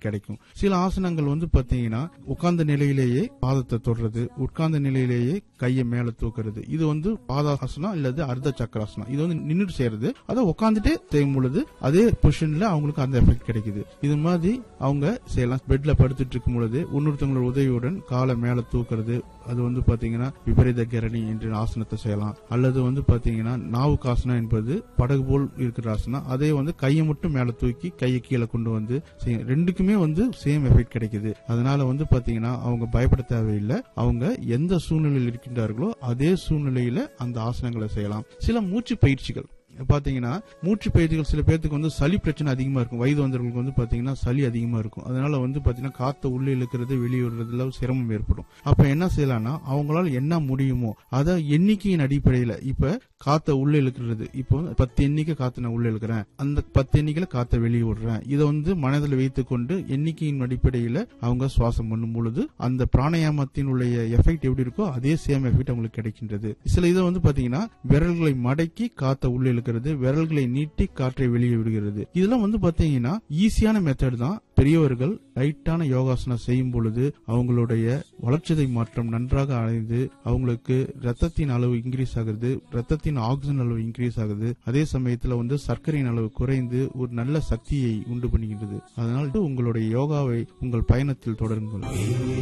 கிடைக்கும் சில ஆசனங்கள் வந்து பாத்தீங்கன்னா உட்கார்ந்த நிலையிலேயே பாதத்தை தொடுறது உட்கார்ந்த நிலையிலேயே கையை மேல தூக்குறது இது வந்து பாதாசனம் இல்லது அர்த்த சக்கராசனம் இது வந்து நின்னுட்டு செய்யறது அதை உட்காந்துட்டே செய்யும் பொழுது அதே பொசிஷன்ல அவங்களுக்கு அந்த எஃபெக்ட் கிடைக்குது இது மாதிரி அவங்க செய்யலாம் பெட்ல படுத்துட்டு இருக்கும் பொழுது இன்னொருத்தவங்களோட உதவியுடன் காலை மேல தூக்குறது அது வந்து பாத்தீங்கன்னா விபரீத கரணி என்ற ஆசனத்தை செய்யலாம் அல்லது வந்து பாத்தீங்கன்னா நாவுக்காசனம் என்பது படகு போல் இருக்கிற ஆசனம் அதே வந்து கையை மட்டும் மேல தூக்கி கையை கீழே கொண்டு வந்து செய்யும் ரெண்டுக்குமே வந்து சேம் எஃபெக்ட் கிடைக்குது அதனால வந்து பாத்தீங்கன்னா அவங்க பயப்பட தேவையில்லை அவங்க எந்த சூழ்நிலையில் இருக்கின்றார்களோ அதே சூழ்நிலையில அந்த ஆசனங்களை செய்யலாம் சில மூச்சு பயிற்சிகள் பாத்தீங்கன்னா மூச்சு பயிற்சிகள் சில பேர்த்துக்கு வந்து சளி பிரச்சனை அதிகமா இருக்கும் வயது வந்தவர்களுக்கு வந்து பாத்தீங்கன்னா சளி அதிகமா இருக்கும் அதனால வந்து பாத்தீங்கன்னா காத்த உள்ளே இழுக்கிறது வெளியே விடுறதுல சிரமம் ஏற்படும் அப்ப என்ன செய்யலாம்னா அவங்களால என்ன முடியுமோ அத எண்ணிக்கையின் அடிப்படையில இப்ப காத்த உள்ள இழுக்கிறது இப்போ வந்து பத்து எண்ணிக்கை காத்த நான் உள்ள இழுக்கிறேன் அந்த பத்து எண்ணிக்கையில காத்த வெளியே விடுறேன் இதை வந்து மனதில் வைத்துக் கொண்டு எண்ணிக்கையின் அடிப்படையில அவங்க சுவாசம் பண்ணும் பொழுது அந்த பிராணாயாமத்தினுடைய எஃபெக்ட் எப்படி இருக்கோ அதே சேம் எஃபெக்ட் அவங்களுக்கு கிடைக்கின்றது சில இதை வந்து பாத்தீங்கன்னா விரல்களை மடக்கி காத்த உள்ள இழுக்கிறது விரல்களை நீட்டி காற்றை வெளியே விடுகிறது இதெல்லாம் வந்து பாத்தீங்கன்னா ஈஸியான மெத்தட் தான் பெரியவர்கள் லைட்டான யோகாசனம் செய்யும் பொழுது அவங்களுடைய வளர்ச்சிதை மாற்றம் நன்றாக அடைந்து அவங்களுக்கு ரத்தத்தின் அளவு இன்க்ரீஸ் ஆகுது ரத்தத்தின் ஆக்சிஜன் அளவு இன்க்ரீஸ் ஆகுது அதே சமயத்துல வந்து சர்க்கரையின் அளவு குறைந்து ஒரு நல்ல சக்தியை உண்டு பண்ணுகின்றது அதனால் உங்களுடைய யோகாவை உங்கள் பயணத்தில் தொடருங்கள்